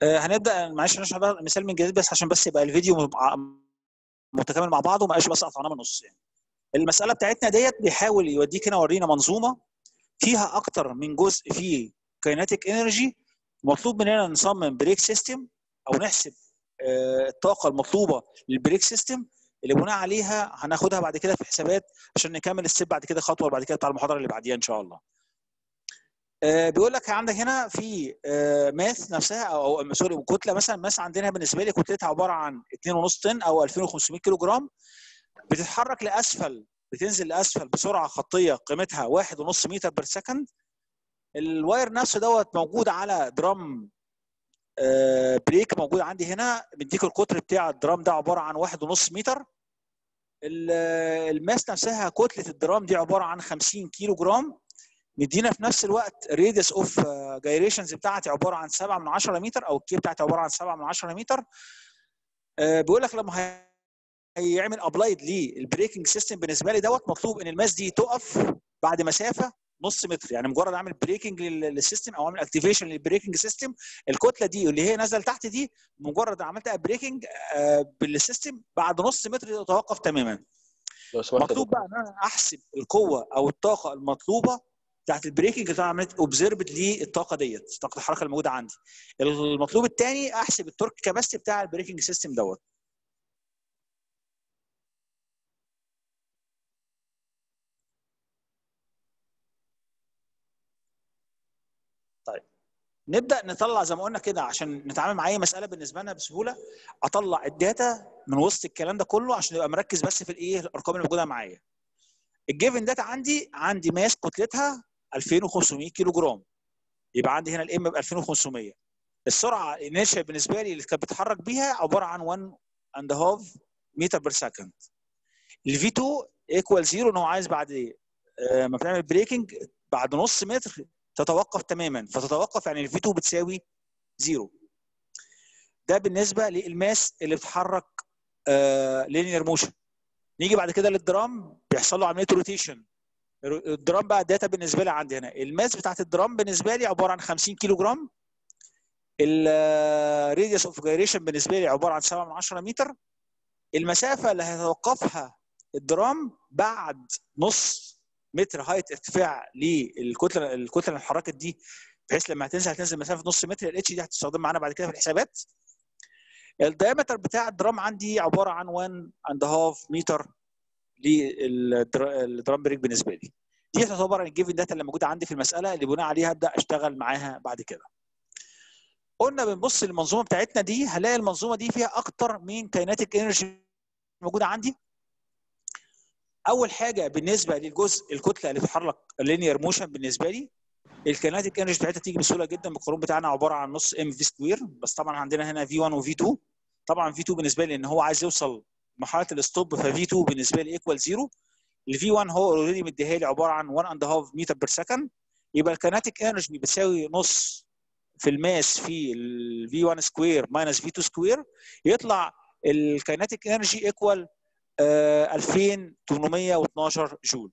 آه، هنبدا معلش نشرح بقى مثال من جديد بس عشان بس يبقى الفيديو مع- متكامل مع بعضه وما يبقاش بس قطعناه من النص يعني. المساله بتاعتنا ديت بيحاول يوديك هنا ورينا منظومه فيها اكتر من جزء فيه كايناتيك انرجي مطلوب مننا نصمم بريك سيستم او نحسب آه، الطاقه المطلوبه للبريك سيستم اللي بناء عليها هناخدها بعد كده في حسابات عشان نكمل الستيب بعد كده خطوه بعد كده بتاع المحاضره اللي بعديها ان شاء الله. آه، بيقول لك عندك هنا في آه، ماث نفسها او او سوري كتله مثلا ماث عندنا بالنسبه لي كتلتها عباره عن 2.5 طن او 2500 كيلو جرام بتتحرك لاسفل بتنزل لاسفل بسرعه خطيه قيمتها 1.5 متر بير سكند الواير نفسه دوت موجود على درام آه، بريك موجود عندي هنا مديك القطر بتاع الدرام ده عباره عن 1.5 متر ال- الماس نفسها كتله الدرام دي عباره عن 50 كيلو جرام مدينا في نفس الوقت ريديوس اوف جايريشنز بتاعتي عباره عن 7 من 10 متر او الكي بتاعتي عباره عن 7 من 10 متر آه، بيقول لك لما هي- هيعمل ابلايد للبريكنج سيستم بالنسبه لي دوت مطلوب ان الماس دي تقف بعد مسافه نص متر يعني مجرد اعمل بريكنج للسيستم او اعمل اكتيفيشن للبريكنج سيستم الكتله دي اللي هي نازله لتحت دي مجرد عملت بريكنج بالسيستم بعد نص متر تتوقف تماما لو سمحت يا مطلوب دكتور. بقى ان انا احسب القوه او الطاقه المطلوبه بتاعت البريكنج اللي أنا عملت اوبزرفد للطاقه ديت طاقه الحركه الموجوده عندي المطلوب الثاني احسب التورك كاباسيتي بتاع البريكنج سيستم دوت طيب نبدا نطلع زي ما قلنا كده عشان نتعامل مع اي مساله بالنسبه لنا بسهوله اطلع الداتا من وسط الكلام ده كله عشان ابقى مركز بس في الايه الارقام اللي موجوده معايا الجيفن داتا عندي عندي ماس كتلتها 2500 كيلو جرام يبقى عندي هنا الام ب 2500 السرعه الانيشال بالنسبه لي اللي كانت بتتحرك بيها عباره عن 1 اند هاف متر بير سكند الفي 2 ايكوال زيرو ان هو عايز بعد آه، ما بتعمل بريكنج بعد نص متر تتوقف تماما فتتوقف يعني الفي 2 بتساوي زيرو ده بالنسبه للماس اللي بتتحرك لينير موشن نيجي بعد كده للدرام بيحصل له عمليه روتيشن الدرام بقى الداتا بالنسبه لي عندي هنا الماس بتاعت الدرام بالنسبه لي عباره عن 50 كيلو جرام الراديوس اوف جايريشن بالنسبه لي عباره عن 7 من 10 متر المسافه اللي هيتوقفها الدرام بعد نص متر هايت ارتفاع للكتله الكتله اللي اتحركت دي بحيث لما هتنزل هتنزل مسافه نص متر الاتش دي هتستخدم معانا بعد كده في الحسابات الدايمتر بتاع الدرام عندي عباره عن 1 اند هاف متر للدرام بريك بالنسبه لي دي تعتبر الجيفن داتا اللي موجوده عندي في المساله اللي بناء عليها ابدا اشتغل معاها بعد كده قلنا بنبص للمنظومه بتاعتنا دي هنلاقي المنظومه دي فيها اكتر من كايناتيك انرجي موجوده عندي اول حاجه بالنسبه للجزء الكتله اللي بتتحرك اللينير موشن بالنسبه لي الكيناتيك انرجي بتاعتها تيجي بسهوله جدا بالقانون بتاعنا عباره عن نص ام في سكوير بس طبعا عندنا هنا في 1 وفي 2 طبعا في 2 بالنسبه لي ان هو عايز يوصل مرحله الستوب ففي 2 بالنسبه لي ايكوال زيرو الفي 1 هو اوريدي مديها لي عباره عن 1 اند هاف متر بير سكند يبقى الكيناتيك انرجي بتساوي نص في الماس في الفي 1 سكوير ماينس في 2 سكوير يطلع الكيناتيك انرجي ايكوال 2812 جول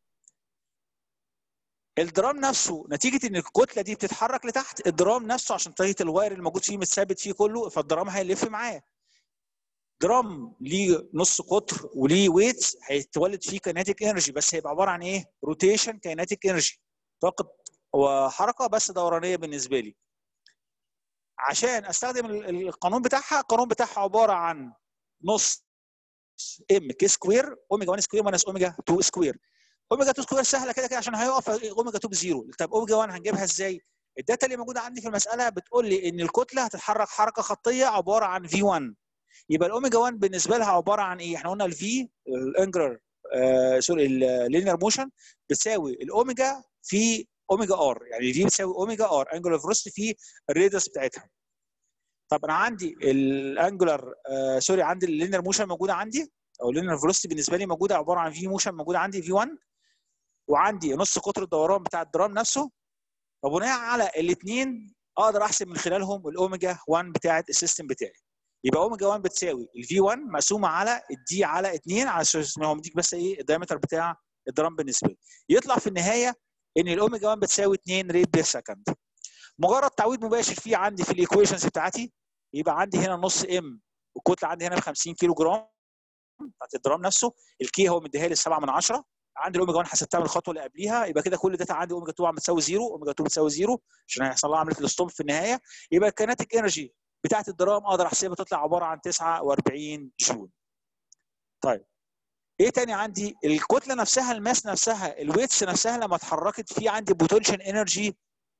الدرام نفسه نتيجه ان الكتله دي بتتحرك لتحت الدرام نفسه عشان طريقه الواير اللي موجود فيه متثبت فيه كله فالدرام هيلف معاه درام ليه نص قطر وليه ويتس هيتولد فيه كيناتيك انرجي بس هيبقى عباره عن ايه روتيشن كيناتيك انرجي طاقه وحركه بس دورانيه بالنسبه لي عشان استخدم ال- القانون بتاعها القانون بتاعها عباره عن نص ام كي سكوير اوميجا 1 سكوير ماينس اوميجا 2 سكوير اوميجا 2 سكوير سهله كده كده عشان هيقف اوميجا 2 بزيرو طب اوميجا 1 هنجيبها ازاي؟ الداتا اللي موجوده عندي في المساله بتقول لي ان الكتله هتتحرك حركه خطيه عباره عن في 1 يبقى الاوميجا 1 بالنسبه لها عباره عن ايه؟ احنا قلنا الفي الانجلر آه سوري اللينير موشن بتساوي الاوميجا في اوميجا ار يعني الفي بتساوي اوميجا ار انجلر فيروستي في الريدس بتاعتها طب انا عندي الانجلر آه سوري عندي اللينير موشن موجوده عندي او اللينير فيلوسيتي بالنسبه لي موجوده عباره عن في موشن موجوده عندي في 1 وعندي نص قطر الدوران بتاع الدرام نفسه فبناء على الاثنين اقدر احسب من خلالهم الاوميجا 1 بتاعه السيستم بتاعي يبقى اوميجا 1 بتساوي الفي 1 مقسومه على الدي على 2 على اساس ان هو مديك بس ايه الدايمتر بتاع الدرام بالنسبه لي يطلع في النهايه ان الاوميجا 1 بتساوي 2 ريت بير سكند مجرد تعويض مباشر فيه عندي في الايكويشنز بتاعتي يبقى عندي هنا نص ام والكتله عندي هنا ب 50 كيلو جرام بتاعت الدرام نفسه الكي هو مديها لي 7 من 10 عندي الاوميجا 1 حسبتها من الخطوه اللي قبليها يبقى كده كل داتا عندي اوميجا 2 عم بتساوي 0 اوميجا 2 بتساوي 0 عشان هيحصل لها عمليه الستوب في النهايه يبقى الكينيتيك انرجي بتاعت الدرام اقدر احسبها تطلع عباره عن 49 جول طيب ايه تاني عندي الكتله نفسها الماس نفسها الويتس نفسها لما اتحركت في عندي بوتنشال انرجي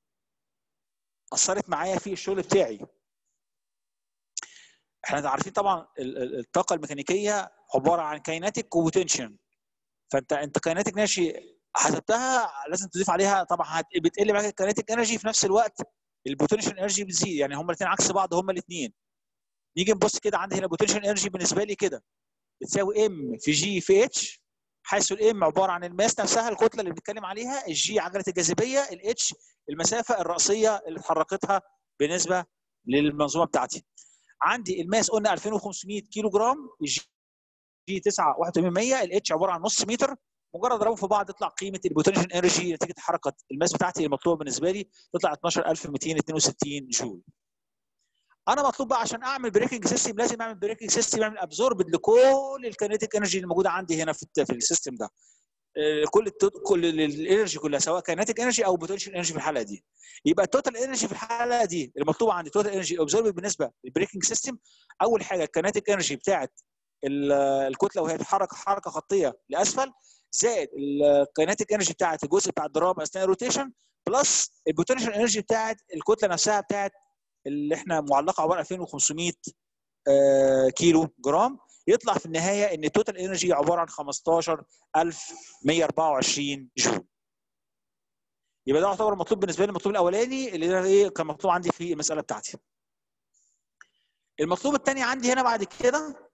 اثرت معايا في الشغل بتاعي احنا عارفين طبعا الطاقه الميكانيكيه عباره عن كايناتيك وبوتنشن فانت انت كايناتيك انرجي حسبتها لازم تضيف عليها طبعا بتقل معاك الكايناتيك انرجي في نفس الوقت البوتنشال انرجي بتزيد يعني هما الاثنين عكس بعض هما الاثنين نيجي نبص كده عندي هنا بوتنشال انرجي بالنسبه لي كده بتساوي ام في جي في اتش حيث الام عباره عن الماس نفسها الكتله اللي بنتكلم عليها الجي عجله الجاذبيه الاتش المسافه الراسيه اللي اتحركتها بالنسبه للمنظومه بتاعتي عندي الماس قلنا 2500 كيلو جرام الجي 9 81% الاتش عباره عن نص متر مجرد اضربهم في بعض يطلع قيمه البوتنشال انرجي نتيجه حركه الماس بتاعتي المطلوبه بالنسبه لي تطلع 12262 جول انا مطلوب بقى عشان اعمل بريكنج سيستم لازم اعمل بريكنج سيستم اعمل ابزورب لكل الكينيتيك انرجي اللي موجوده عندي هنا في في السيستم ده كل كل الانرجي كلها سواء كينيتيك انرجي او بوتنشال انرجي في الحاله دي يبقى التوتال انرجي في الحاله دي المطلوبه عندي توتال انرجي ابزورب بالنسبه للبريكنج سيستم اول حاجه الكينيتيك انرجي بتاعت الكتله وهي تتحرك حركه خطيه لاسفل زائد الكينيتيك انرجي بتاعت الجزء بتاع الدرام اثناء الروتيشن بلس البوتنشال انرجي بتاعت الكتله نفسها بتاعت اللي احنا معلقه عباره 2500 كيلو جرام يطلع في النهايه ان التوتال انرجي عباره عن 15124 جول يبقى ده يعتبر مطلوب بالنسبه لي المطلوب الاولاني اللي انا ايه كان مطلوب عندي في المساله بتاعتي المطلوب الثاني عندي هنا بعد كده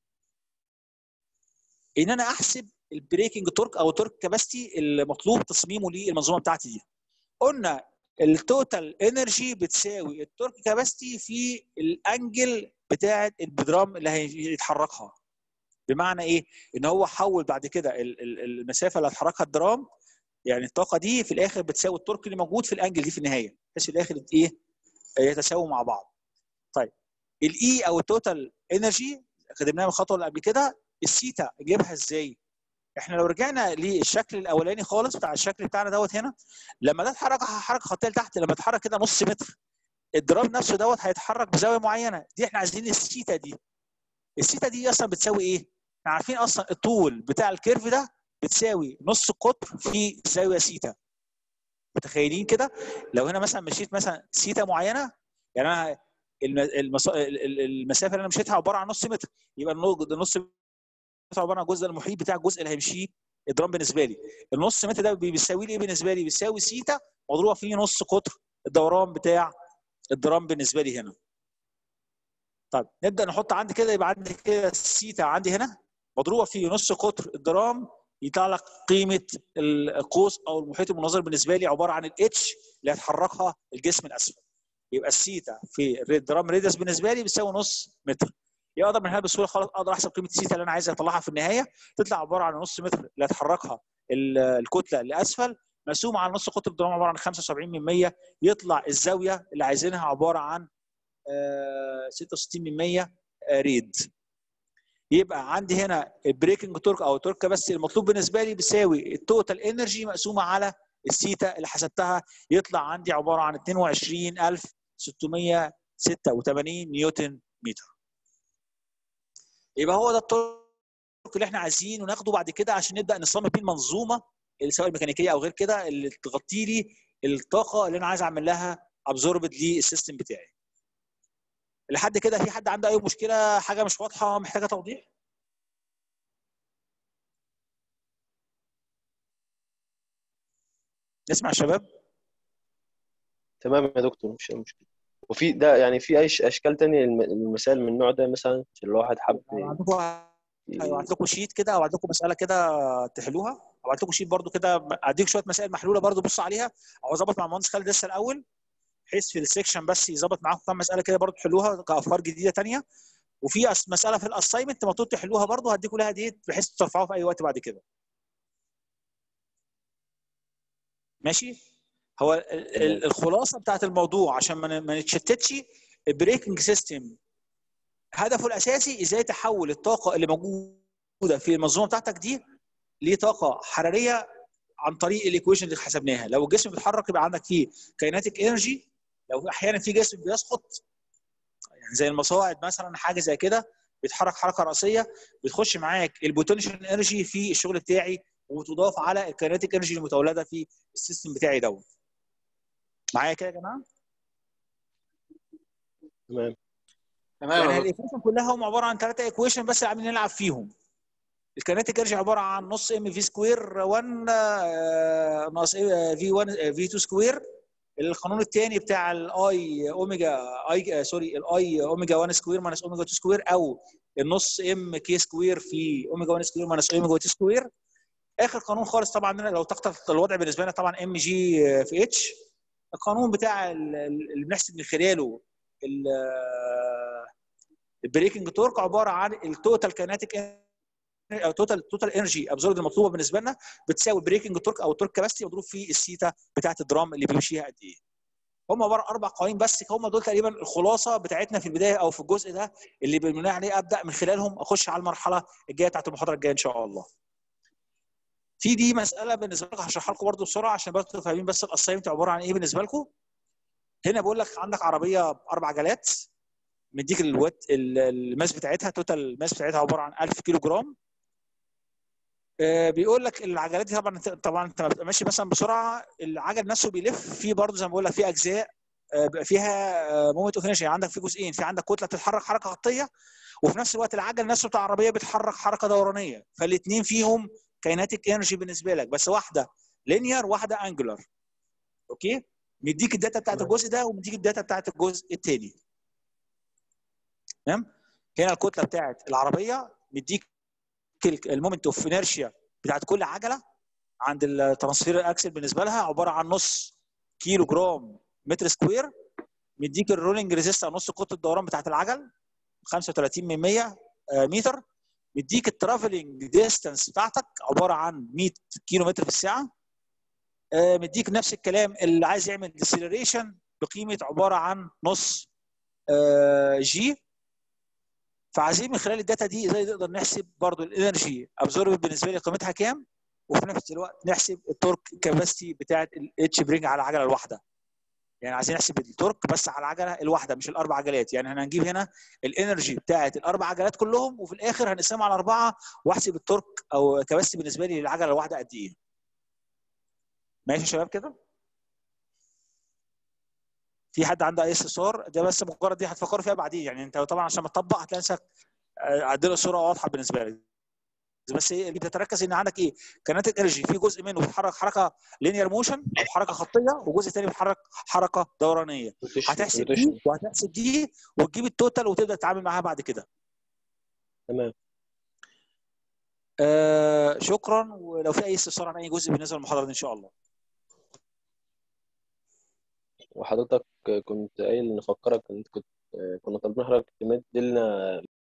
ان انا احسب البريكنج تورك او تورك كاباستي المطلوب تصميمه للمنظومه بتاعتي دي قلنا التوتال انرجي بتساوي التورك كاباستي في الانجل بتاعه البدرام اللي هيتحركها بمعنى ايه ان هو حول بعد كده المسافه اللي هتحركها الدرام يعني الطاقه دي في الاخر بتساوي التورك اللي موجود في الانجل دي في النهايه بحيث في الاخر ايه يتساووا مع بعض طيب الاي او التوتال انرجي خدمناها من الخطوه اللي قبل كده السيتا نجيبها ازاي احنا لو رجعنا للشكل الاولاني خالص بتاع الشكل بتاعنا دوت هنا لما ده اتحرك حركه خطيه لتحت لما اتحرك كده نص متر الدرام نفسه دوت هيتحرك بزاويه معينه دي احنا عايزين السيتا دي السيتا دي اصلا بتساوي ايه؟ احنا عارفين اصلا الطول بتاع الكيرف ده بتساوي نص قطر في زاويه سيتا متخيلين كده لو هنا مثلا مشيت مثلا سيتا معينه يعني انا المسافه اللي انا مشيتها عباره عن نص متر يبقى النص عباره عن الجزء المحيط بتاع الجزء اللي هيمشيه الدرام بالنسبه لي النص متر ده بيساوي لي ايه بالنسبه لي بيساوي سيتا مضروبه فيه نص قطر الدوران بتاع الدرام بالنسبه لي هنا طيب نبدا نحط عندي كده يبقى عندي كده سيتا عندي هنا مضروبه في نص قطر الدرام يطلع لك قيمه القوس او المحيط المناظر بالنسبه لي عباره عن الاتش اللي هتحركها الجسم الاسفل يبقى السيتا في الدرام ريدس بالنسبه لي بيساوي نص متر يبقى اقدر من هنا بسهوله خلاص اقدر احسب قيمه السيتا اللي انا عايز اطلعها في النهايه تطلع عباره عن نص متر اللي هتحركها الكتله لاسفل مقسوم على نص قطر الدرام عباره عن 75 من 100 يطلع الزاويه اللي عايزينها عباره عن 66 من 100 ريد يبقى عندي هنا البريكنج تورك او التورك بس المطلوب بالنسبه لي بيساوي التوتال انرجي مقسومه على السيتا اللي حسبتها يطلع عندي عباره عن 22686 نيوتن متر يبقى هو ده التورك اللي احنا عايزين ناخده بعد كده عشان نبدا نصمم بيه المنظومه سواء الميكانيكيه او غير كده اللي تغطي لي الطاقه اللي انا عايز اعمل لها ابزوربد للسيستم بتاعي لحد كده في حد عنده اي مشكله حاجه مش واضحه محتاجه توضيح نسمع الشباب تمام يا دكتور مش مشكله وفي ده يعني في اي اشكال تانية المثال من النوع ده مثلا اللي الواحد حابب هبعت لكم شيت كده او لكم مساله كده تحلوها هبعت لكم شيت برده كده اديك شويه مسائل محلوله برده بص عليها او اظبط مع المهندس خالد لسه الاول بحيث في السكشن بس يظبط معاكم كام مساله كده برده تحلوها كافكار جديده ثانيه وفي مساله في الاساينمنت المفروض تحلوها برده هديكم لها ديت بحيث ترفعوها في اي وقت بعد كده ماشي هو ال- ال- الخلاصه بتاعت الموضوع عشان ما ن- ما نتشتتش البريكنج سيستم هدفه الاساسي ازاي تحول الطاقه اللي موجوده في المنظومه بتاعتك دي لطاقه حراريه عن طريق الايكويشن اللي حسبناها لو الجسم بيتحرك يبقى عندك فيه كايناتيك انرجي لو احيانا في جسم بيسقط يعني زي المصاعد مثلا حاجه زي كده بيتحرك حركه راسيه بتخش معاك البوتنشال انرجي في الشغل بتاعي وتضاف على الكايناتيك انرجي المتولده في السيستم بتاعي دوت معايا كده يا جماعه تمام تمام يعني يا دكتور. الايكويشن كلها هم عباره عن ثلاثه ايكويشن بس عاملين نلعب فيهم الكينيتيك انرجي عباره عن نص ام في سكوير 1 آه، ناقص في 1 في 2 سكوير القانون الثاني بتاع الاي اوميجا اي آه، سوري الاي اوميجا 1 سكوير ماينس اوميجا 2 سكوير او النص ام كي سكوير في اوميجا 1 سكوير ماينس اوميجا 2 سكوير اخر قانون خالص طبعا لو تخطط الوضع بالنسبه لنا طبعا ام جي في اتش القانون بتاع ال- ال- اللي بنحسب من خلاله ال- البريكنج تورك عباره عن التوتال كينيتيك او توتال توتال انرجي ابزورد المطلوبه بالنسبه لنا بتساوي البريكنج تورك او التورك كاباسيتي مضروب في السيتا بتاعت الدرام اللي بيمشيها قد ايه هم عباره عن اربع قوانين بس هم دول تقريبا الخلاصه بتاعتنا في البدايه او في الجزء ده اللي بناء عليه ابدا من خلالهم اخش على المرحله الجايه بتاعت المحاضره الجايه ان شاء الله في دي مساله بالنسبه لكم هشرحها لكم برده بسرعه عشان برضه تبقوا فاهمين بس الاسايمنت عباره عن ايه بالنسبه لكم هنا بقول لك عندك عربيه باربع عجلات مديك الوات ال- الماس بتاعتها توتال الماس بتاعتها عباره عن 1000 كيلو جرام آه، بيقول لك العجلات دي طبعا طبعا انت بتبقى ماشي مثلا بسرعه العجل نفسه بيلف فيه برضه زي ما بقول لك فيه اجزاء آه، بيبقى فيها مومنت اوف يعني عندك في جزئين في عندك كتله بتتحرك حركه خطيه وفي نفس الوقت العجل نفسه بتاع العربيه بيتحرك حركه دورانيه فالاثنين فيهم كايناتيك انرجي بالنسبه لك بس واحده لينير واحده انجولار اوكي مديك الداتا بتاعت تمام. الجزء ده ومديك الداتا بتاعت الجزء الثاني تمام هنا الكتله بتاعت العربيه مديك المومنت اوف انرشيا بتاعت كل عجله عند الترانسفير اكسل بالنسبه لها عباره عن نص كيلو جرام متر سكوير مديك الرولينج ريزيست نص قطر الدوران بتاعت العجل 35 من 100 آه، متر مديك الترافلنج ديستانس بتاعتك عباره عن 100 كيلو متر في الساعه آه، مديك نفس الكلام اللي عايز يعمل ديسيلريشن بقيمه عباره عن نص آه، جي فعايزين من خلال الداتا دي ازاي نقدر نحسب برضو الانرجي ابزورب بالنسبه لي قيمتها كام وفي نفس الوقت نحسب التورك كاباسيتي بتاعت الاتش برينج على العجله الواحده يعني عايزين نحسب التورك بس على العجله الواحده مش الاربع عجلات يعني احنا هنجيب هنا الانرجي بتاعت الاربع عجلات كلهم وفي الاخر هنقسمهم على اربعه واحسب التورك او كباستي بالنسبه لي للعجله الواحده قد ايه ماشي يا شباب كده في حد عنده اي استفسار ده بس مجرد دي هتفكروا فيها بعدين يعني انت طبعا عشان ما تطبق هتلاقي نفسك آه، عندنا الصوره واضحه بالنسبه لك بس ايه اللي بتتركز ان عندك ايه كانت انرجي في جزء منه بيتحرك حركه لينير موشن او حركه خطيه وجزء ثاني بيتحرك حركه دورانيه هتحسب دي وهتحسب دي وتجيب التوتال وتبدا تتعامل معاها بعد كده تمام آه شكرا ولو في اي استفسار عن اي جزء بالنسبه للمحاضره دي ان شاء الله وحضرتك كنت قايل نفكرك انت كنت كنا طالبين حضرتك تمد لنا